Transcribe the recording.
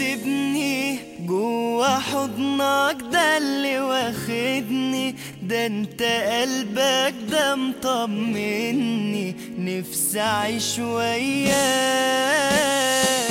تسيبني جوا حضنك ده اللي واخدني ده انت قلبك ده مطمني نفسي اعيش وياك